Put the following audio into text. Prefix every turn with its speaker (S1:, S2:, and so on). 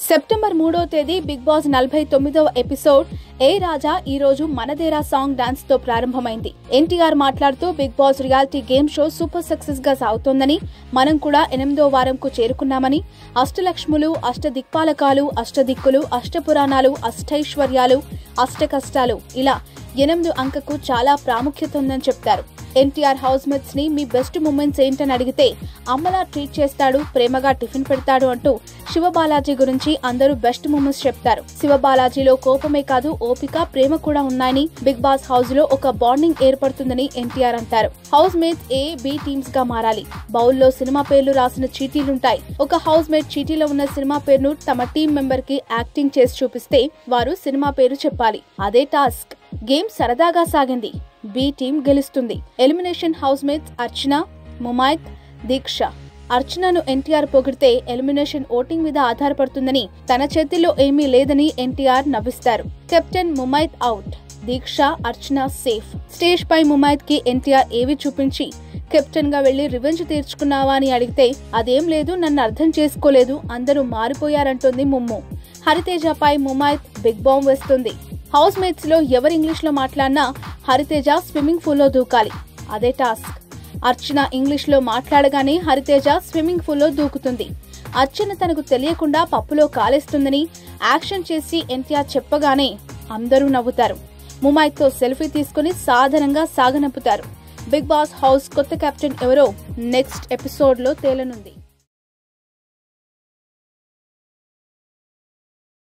S1: September మూడో తేదీ big boss నలభై తొమ్మిదవ ఎపిసోడ్ ఏ రాజా ఈ రోజు మనదేరా సాంగ్ డాన్స్ తో ప్రారంభమైంది ఎన్టీఆర్ మాట్లాడుతూ Bigg Boss reality game show super success గా సాగుతోందని మనం కూడా ఎనిమిదో వారంకు చేరుకున్నామని అష్టలక్ష్ములు అష్ట దిక్పాలకాలు అష్టదిక్కులు అష్టపురాణాలు అష్టైశ్వర్యాలు అష్ట కష్టాలు ఇలా ఎనిమిది అంకకు చాలా ప్రాముఖ్యత ఉందని చెప్తారు ఎన్టీఆర్ హౌస్ మేట్స్ ని మీ బెస్ట్ మూమెంట్స్ ఏంటని అడిగితే అమ్మలా ట్రీట్ చేస్తాడు ప్రేమగా టిఫిన్ పెడతాడు అంటూ శివబాలాజీ గురించి అందరూ బెస్ట్ మూమెంట్స్ చెప్తారు శివబాలాజీలో కోపమే కాదు ఓపిక ప్రేమ కూడా ఉన్నాయని బిగ్ బాస్ హౌస్ లో ఒక బాండింగ్ ఏర్పడుతుందని ఎన్టీఆర్ అంటారు housemates A B teams గా మారాలి బౌల్లో సినిమా పేర్లు రాసిన చీటీలుంటాయి ఒక హౌస్ మేట్ చీటీలో ఉన్న సినిమా పేరును తమ టీం మెంబర్ కి యాక్టింగ్ చేసి చూపిస్తే వారు సినిమా పేరు చెప్పాలి అదే టాస్క్ గేమ్ సరదాగా సాగింది బి టీం గెలుస్తుంది elimination housemates Archana Mumaith Deeksha అర్చనను ఎన్టీఆర్ పొగిడితే ఎలిమినేషన్ ఓటింగ్ మీద ఆధారపడుతుందని తన చేతిలో ఏమీ లేదని ఎన్టీఆర్ నవ్విస్తారు captain Mumaith out Deeksha Archana safe stage పై ముమైత్ కి ఎన్టీఆర్ ఏవి చూపించి కెప్టెన్ గా వెళ్లి రివెంజ్ తీర్చుకున్నావా అని అడిగితే అదేం లేదు నన్ను అర్థం చేసుకోలేదు అందరూ మారిపోయారంటుంది ముమ్ము హరితేజపై ముమైత్ బిగ్ బాంబ్ వేస్తుంది హౌస్ మేట్స్ లో ఎవరు ఇంగ్లీష్ లో మాట్లాడినా హరితేజ స్విమ్మింగ్ పూల్ లో దూకాలి అదే టాస్క్ అర్చన ఇంగ్లీష్ లో మాట్లాడగానే హరితేజ స్విమ్మింగ్ పూల్ లో దూకుతుంది అర్చన తనకు తెలియకుండా పప్పులో కాలేస్తుందని యాక్షన్ చేసి ఎన్టీఆర్ చెప్పగానే అందరూ నవ్వుతారు ముమైత్ తో సెల్ఫీ తీసుకుని సాధారణంగా సాగనంపుతారు బిగ్ బాస్ హౌస్ కొత్త కెప్టెన్ ఎవరో నెక్స్ట్ ఎపిసోడ్ లో తేలనుంది